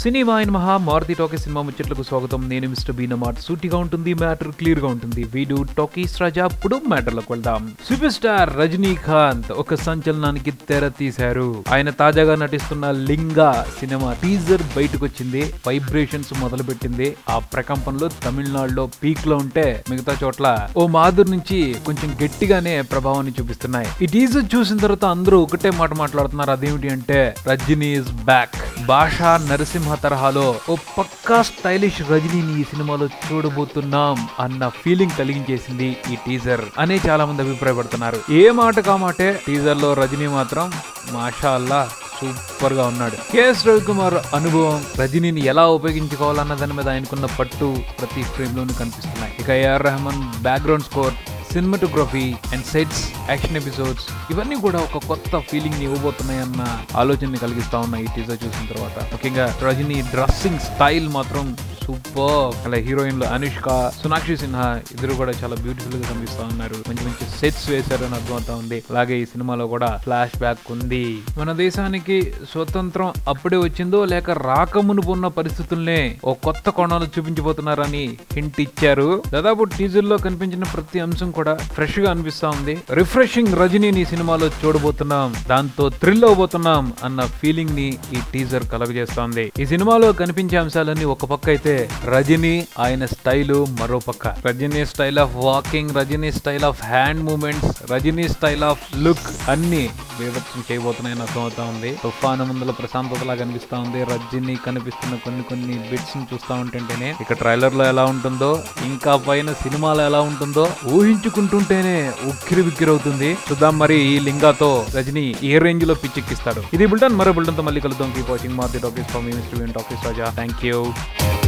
cinema అయిన మహా Maruti talkie cinema ముచ్చట్లకు స్వాగతం నేను మిస్టర్ బీన్ మాట సూటిగా ఉంటుంది మ్యాటర్ క్లియర్ గా ఉంటుంది వీడు టాకీస్ రాజా ఇప్పుడు మ్యాటర్లకు వెళ్దాం సూపర్ స్టార్ రజనీకాంత్ ఒక సంచలనానికి తెర తీశారు ఆయన తాజాగా నటిస్తున్న లింగా సినిమా టీజర్ బయటకు వచ్చింది వైబ్రేషన్స్ మొదలు పెట్టింది ఆ ప్రకంపనలో తమిళనాడులో పీక్ లో ఉంటే మిగతా చోట్ల ఓ మాధుర్ నుంచి కొంచెం గట్టిగానే ప్రభావాన్ని చూపిస్తున్నాయి ఈ టీజర్ చూసిన తర్వాత అందరూ ఒకటే మాట మాట్లాడుతున్నారు అదేమిటి అంటే రజనీ ఇస్ బ్యాక్ భాషా నరసింహ తరహాలో ఓ పక్కా స్టైలిష్ రజనీని ఈ సినిమాలో చూడబోతున్నాం అన్న ఫీలింగ్ కలిగించేసింది ఈ టీజర్ అనే చాలా మంది అభిప్రాయపడుతున్నారు ఏ మాట కామాటే టీజర్ లో రజనీ మాత్రం మాషా అల్లా సూపర్ గా ఉన్నాడు కేఎస్ రవికుమార్ అనుభవం రజనీని ఎలా ఉపయోగించుకోవాలన్న దాని మీద ఆయనకున్న పట్టు ప్రతి ఫ్రేమ్ లోనూ కనిపిస్తున్నాయి ఇక AR Rahman background score cinematography and sets action episodes ఇవన్నీ కూడా ఒక కొత్త ఫీలింగ్ ని ఇవ్వబోతున్నాయన్న ఆలోచనని కలిగిస్తా ఉన్నాయి ఈ టీజర్ చూసిన తర్వాత ముఖ్యంగా రజనీ డ్రెస్సింగ్ స్టైల్ మాత్రం సూపర్ అలా హీరోయిన్లు అనుష్క సోనాక్షి సిన్హా ఇద్దరు కూడా చాలా బ్యూటిఫుల్ గా కనిపిస్తా ఉన్నారు మంచి మంచి సెట్స్ వేశారు అని అర్థమవుతా ఉంది అలాగే ఈ సినిమాలో కూడా ఫ్లాష్ బ్యాక్ ఉంది మన దేశానికి స్వతంత్రం అప్పుడే వచ్చిందో లేక రాకమునుపు ఉన్న పరిస్థితుల్నే ఓ కొత్త కోణాలు చూపించబోతున్నారని హింట్ ఇచ్చారు దాదాపు టీజర్ లో కనిపించిన ప్రతి అంశం కూడా ఫ్రెష్ గా అనిపిస్తా ఉంది రిఫ్రెషింగ్ రజనీని ఈ సినిమాలో చూడబోతున్నాం దాంతో థ్రిల్ అవబోతున్నాం అన్న ఫీలింగ్ ని ఈ టీజర్ కలగజేస్తోంది ఈ సినిమాలో కనిపించే అంశాలన్నీ ఒక పక్క అయితే రజనీ ఆయన స్టైల్ మరో పక్క Rajini style of walking Rajini style of hand movements Rajini style of look అన్ని బీభత్సం చేయబోతున్నాయని అర్థమవుతా ఉంది తుఫాను ముందుల ప్రశాంతతలా కనిపిస్తా ఉంది రజనీ కనిపిస్తున్న కొన్ని కొన్ని బిట్స్ ని చూస్తా ఉంటుంటేనే ఇక ట్రైలర్ లో ఎలా ఉంటుందో ఇంకా పైన సినిమాలో ఎలా ఉంటుందో ఊహించుకుంటుంటేనే ఉక్కిరి బిక్కిరి అవుతుంది చూద్దాం మరి ఈ లింగాతో రజనీ ఏ రేంజ్ లో పిచ్చెక్కిస్తాడు ఇది బుల్టన్ మరో బుల్టన్ తో మళ్ళీ కలుద్దాం కీప్ వాచింగ్ మార్ది talkies for me mister talkies Raja thank you